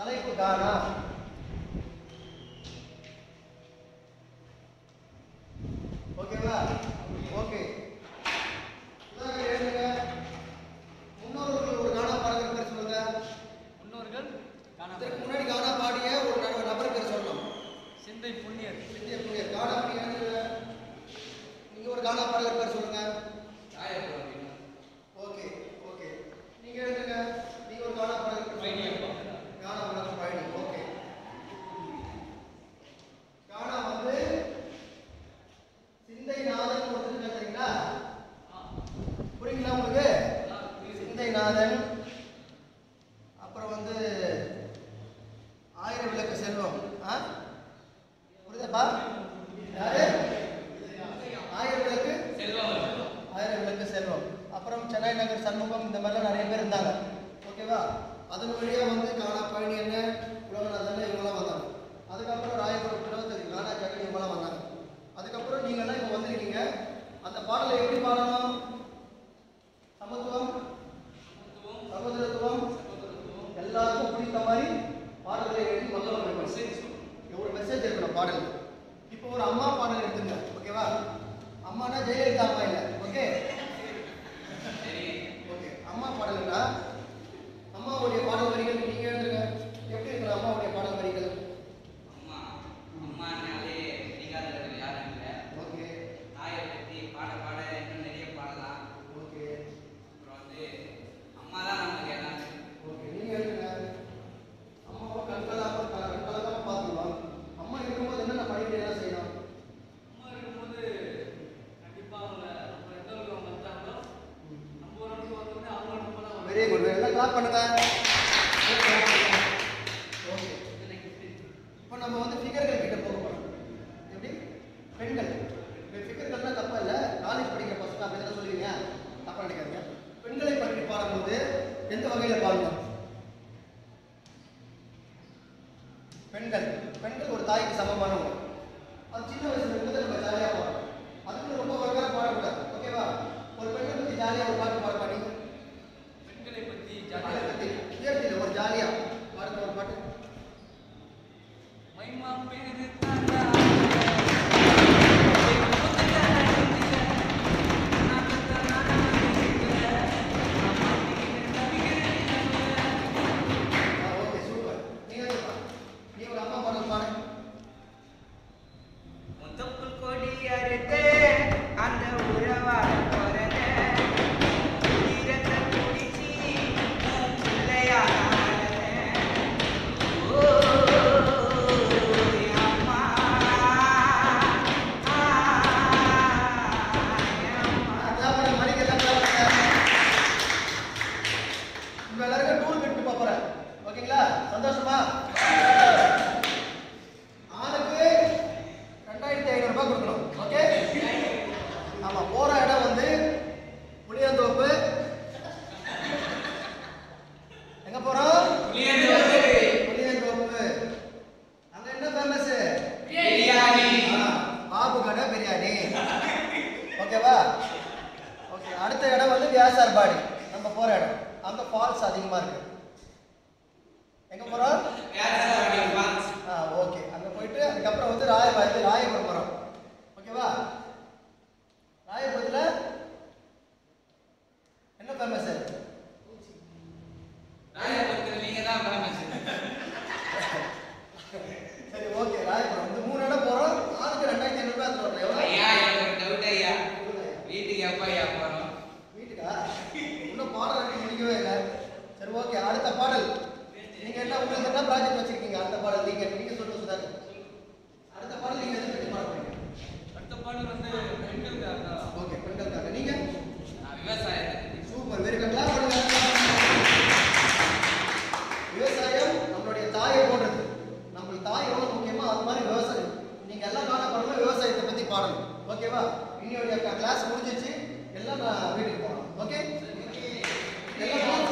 தலைப்பு கானா ஓகேவா ஓகே இதாக எழுதுங்க முன்னோர்கள் ஒரு கானா பாடகர் பேர் சொல்லுங்க முன்னோர்கள் இதற்கு முன்னாடி கானா பாடிய ஒரு நபர் நபர் பேர் சொல்லணும் சிந்தை புண்ணியர் இந்திய புண்ணியர் கானா அப்படி எழுதுங்க நீங்க ஒரு கானா பாடகர் பேர் சொல்லுங்க ஓகே ஓகே நீங்க எழுதுங்க நீங்க ஒரு கானா பாடகர் பேர் சொல்லுங்க. கானா பாடகர் பழனி ஓகே கானா வந்து சிந்தை நாதன் ஒருத்தர் தெரியுங்களா புரியுங்களா உங்களுக்கு சிந்தை நாதன் அப்புறம் வந்து ஆயிரம் விளக்கு செல்வம் ஆ புரியுதாப்பா யாரு ஆயிரம் விளக்கு ஆயிரம் விளக்கு செல்வம் அப்புறம் சென்னை நகர் சண்முகம் இந்த மாதிரிலாம் நிறைய பேர் இருந்தாங்க ஓகேவா அதன் வழியா வந்து காணா பழனி என்ன உலகநாதன் இவங்கெல்லாம் வந்தாங்க அதுக்கப்புறம் ராயபுரம் பிரவத்ததி காணா ஜெகன் இவங்கெல்லாம் வந்தாங்க அதுக்கப்புறம் நீங்கள்லாம் இப்போ வந்திருக்கீங்க அந்த பாடலை எப்படி பாடணும் சமத்துவம் சகோதரத்துவம் எல்லாருக்கும் பிடித்த மாதிரி பாடல்களை எழுதி மக்கள் மெசேஜ் எவ்வளோ மெசேஜ் இருக்கணும் பாடல் இப்போ ஒரு அம்மா பாடல் எடுத்துங்க ஓகேவா அம்மானா ஜெயலலிதா அம்மா இல்லை ஓகே ஓகே அம்மா பாடல்னா அம்மாவுடைய பாடல் வரிகள் நீங்க எழுதுங்க எப்படி இருக்கணும் அம்மாவுடைய பாடல் வரிகள் அம்மா அம்மானாலே பிடிக்காதவர்கள் யாரும் இல்லை ஓகே தாயை பற்றி பாட பாட இன்னும் நிறைய பாடலாம் ஓகே அப்புறம் வந்து அம்மா தான் நமக்கு எல்லாமே ஓகே நீங்க எழுதுங்க அம்மாவை கண்களாக கண்களாக பார்த்துக்கலாம் அம்மா இருக்கும்போது என்னென்ன படிப்படியெல்லாம் செய்யணும் அம்மா இருக்கும்போது கண்டிப்பா அவங்க நம்ம எந்த அளவுக்கு அவங்க வந்தாங்களோ நம்ம ஒரு இடத்துக்கு வந்தோடனே அவங்க நம்ம தான் வருவாங்க. வெரி குட் எல்லாம் கிளாப் பண்ணுங்க ஓகே இப்போ நம்ம வந்து ஃபிகர்கள் கிட்ட போக போறோம் எப்படி பெண்கள் ஃபிகர்கள்லாம் தப்பா இல்லை காலேஜ் படிக்கிற பசங்க அப்படி தான் சொல்லுவீங்க தப்பா நினைக்காதீங்க பெண்களை பற்றி பாடும்போது எந்த வகையில பாடணும் பெண்கள் பெண்கள் ஒரு தாய்க்கு சமமானவங்க அது சின்ன வயசுல இருந்து நம்ம ஜாலியாக பாடணும் அதுக்குள்ள ரொம்ப வகையாக பாடக்கூடாது ஓகேவா ஒரு பெண்ணை பற்றி ஜாலியாக ஒரு பாட்டு பாட பாடி பெண்களை பத்தி அதை ஜாலியாக பற்றி உயர்த்தில ஒரு ஜாலியா பாடுங்க ஒரு பாட்டு மைமா பேரு தாண்டா ஆ, ஓகே சூப்பர் நீங்க சொல்லுங்க. நீ ஒரு அம்மா பாடல் பாடு முத்தப்புல் கொடி அறுத்து அந்த உறவாட பிறந்த உயிரத்தை குடிச்சி உன் பிள்ளையாக ஓ அம்மா அதான் பண்ண மணிக்கு எல்லாம் clap பண்ணுங்க. உங்க எல்லாருக்கும் டூர் விட்டு போறேன் ஓகேங்களா சந்தோஷமா ஆளுக்கு ரெண்டாயிரத்தி ஐநூறு ரூபாய் கொடுக்கணும் ஓகே ஆமா போற இடம் வந்து புளியந்தோப்பு எங்க போறோம் புளியந்தோப்பு அங்க என்ன ஃபேமஸ் பிரியாணி. பாபு கடை பிரியாணி ஓகேவா ஓகே அடுத்த இடம் வந்து வியாசார்பாடி நம்ம போற இடம் அங்க ஃபால்ஸ் அதிகமா இருக்கு எங்க போறோம் ஆ ஓகே அங்க போயிட்டு அதுக்கப்புறம் வந்து ராய இது ராயபுரம் போறோம் ஓகேவா ராயபுரத்துல என்ன ஃபேமஸ் ராயபுரத்தில் நீங்க தான் ஃபேமஸ் சரி ஓகே ராயபுரம் வந்து மூணு இடம் போறோம் ஆளுக்கு ரெண்டாயிரத்தி ஐநூறு ரூபாய் எடுத்துட்டு வரணும் எவ்வளவு ஐயா எனக்கு ஒரு டவுட் ஐயா வீட்டுக்கு எப்போ ஐயா போகிறோம் வீட்டுக்கா இன்னும் பாடல் ரெடி முடிக்கவே இல்லை சரி ஓகே அடுத்த பாடல் நீங்க என்ன உங்களுக்கு என்ன ப்ராஜெக்ட் வச்சிருக்கீங்க அடுத்த பாடல் நீங்க நீங்க சொல்லுங்க சுதாகர் அடுத்த பாடல் நீங்க எதை பத்தி பாட போறீங்க அடுத்த பாடல் வந்து பெண்களுக்காக தான். ஓகே பெண்களுக்காக நீங்க நான் விவசாயத்தை பத்தி சூப்பர் வெரி குட் கிளாப் பண்ணுங்க விவசாயம் நம்மளுடைய தாயை போன்றது நம்ம தாய் எவ்வளவு முக்கியமோ அது மாதிரி விவசாயம் நீங்க எல்லாம் காண பாருங்க விவசாயத்தை பத்தி பாடணும் ஓகேவா இன்னையோட கிளாஸ் முடிஞ்சிச்சு எல்லாம் நான் வீட்டுக்கு போகணும் ஓகே எல்லாம்